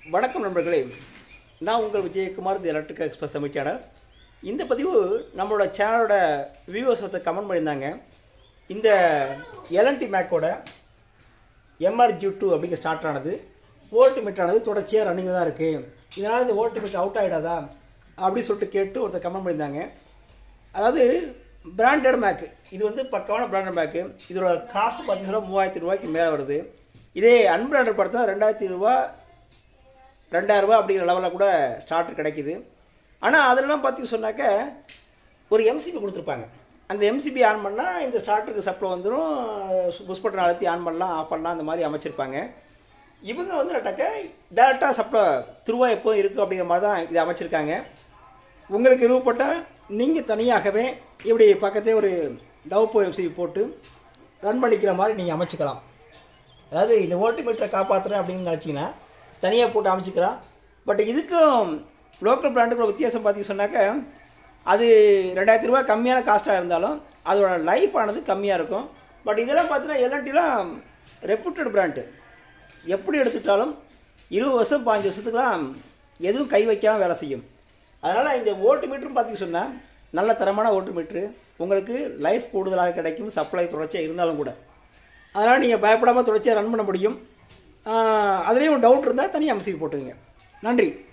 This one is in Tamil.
வணக்கம் நண்பர்களே நான் உங்கள் Vijayakumar the electrical express Tamil channel இந்த பதிவு நம்மளோட சேனலோட வியூவர்ஸ் ஒருத்தர் கமெண்ட் பண்ணியிருந்தாங்க இந்த எல்என்டி மேக்கோட எம்ஆர்ஜி டூ அப்படிங்கிற ஸ்டார்ட் ஆனது வோல்ட் மீட்டரானது தொடர்ச்சியாக ரன்னிங்கில் தான் இருக்குது இதனால் இந்த வோல்ட் மீட்டர் அவுட் ஆகிடாதா அப்படின்னு சொல்லிட்டு கேட்டு ஒருத்தர் கமெண்ட் பண்ணியிருந்தாங்க அதாவது பிராண்டட் மேக்கு இது வந்து பக்கமான பிராண்டட் மேக்கு இதோட காஸ்ட் பார்த்தீங்கன்னா மூவாயிரத்தி ரூபாய்க்கு மேலே வருது இதே அன்பிராண்டட் பார்த்தா ரெண்டாயிரத்தி ரூபா ரெண்டாயிரம் ரூபாய் அப்படிங்கிற லெவலில் கூட ஸ்டார்டர் கிடைக்குது ஆனால் அதெல்லாம் பார்த்தீங்க சொன்னாக்க ஒரு எம்சிபி கொடுத்துருப்பாங்க அந்த எம்சிபி ஆன் பண்ணால் இந்த ஸ்டார்டருக்கு சப்ளை வந்துடும் புஷ் பட்டன் அழுத்தி ஆன் பண்ணலாம் ஆஃப் பண்ணலாம் அந்த மாதிரி அமைச்சிருப்பாங்க இவங்க வந்து நட்டாக்க டேரெக்டாக சப்ளை திருவா எப்போ இருக்குது அப்படிங்கிற மாதிரி தான் இதை அமைச்சிருக்காங்க உங்களுக்கு விருப்பப்பட்டால் நீங்கள் தனியாகவே இப்படி பக்கத்தே ஒரு டவ் எம்சிபி போட்டு ரன் பண்ணிக்கிற மாதிரி நீங்கள் அமைச்சிக்கலாம் அதாவது இந்த வோல்ட் மீட்டரை காப்பாற்றுறேன் அப்படின்னு நினச்சிங்கன்னா தனியாக போட்டு அமைச்சிக்கலாம் பட் இதுக்கும் லோக்கல் பிராண்டுக்குள்ள வித்தியாசம் பார்த்தீங்க சொன்னாக்க அது ரெண்டாயிரத்தி ரூபாய் கம்மியான காஸ்ட்டாக இருந்தாலும் அதோட லைஃப் ஆனது கம்மியாக இருக்கும் பட் இதெல்லாம் பார்த்தீங்கன்னா எல்என்டிலாம் ரெப்யூட்டட் பிராண்டு எப்படி எடுத்துட்டாலும் இருபது வருஷம் பாஞ்சு வருஷத்துக்குலாம் எதுவும் கை வைக்காமல் வேலை செய்யும் அதனால் இந்த ஓட்டு மீட்டரும் பார்த்தீங்க சொன்னால் நல்ல தரமான ஓட்டு மீட்ரு உங்களுக்கு லைஃப் கூடுதலாக கிடைக்கும் சப்ளை தொடர்ச்சியாக இருந்தாலும் கூட அதனால் நீங்கள் பயப்படாமல் தொடர்ச்சியாக ரன் பண்ண முடியும் அதுலேயும் டவுட் இருந்தால் தனியாக அம்சிக்கு போட்டுருங்க நன்றி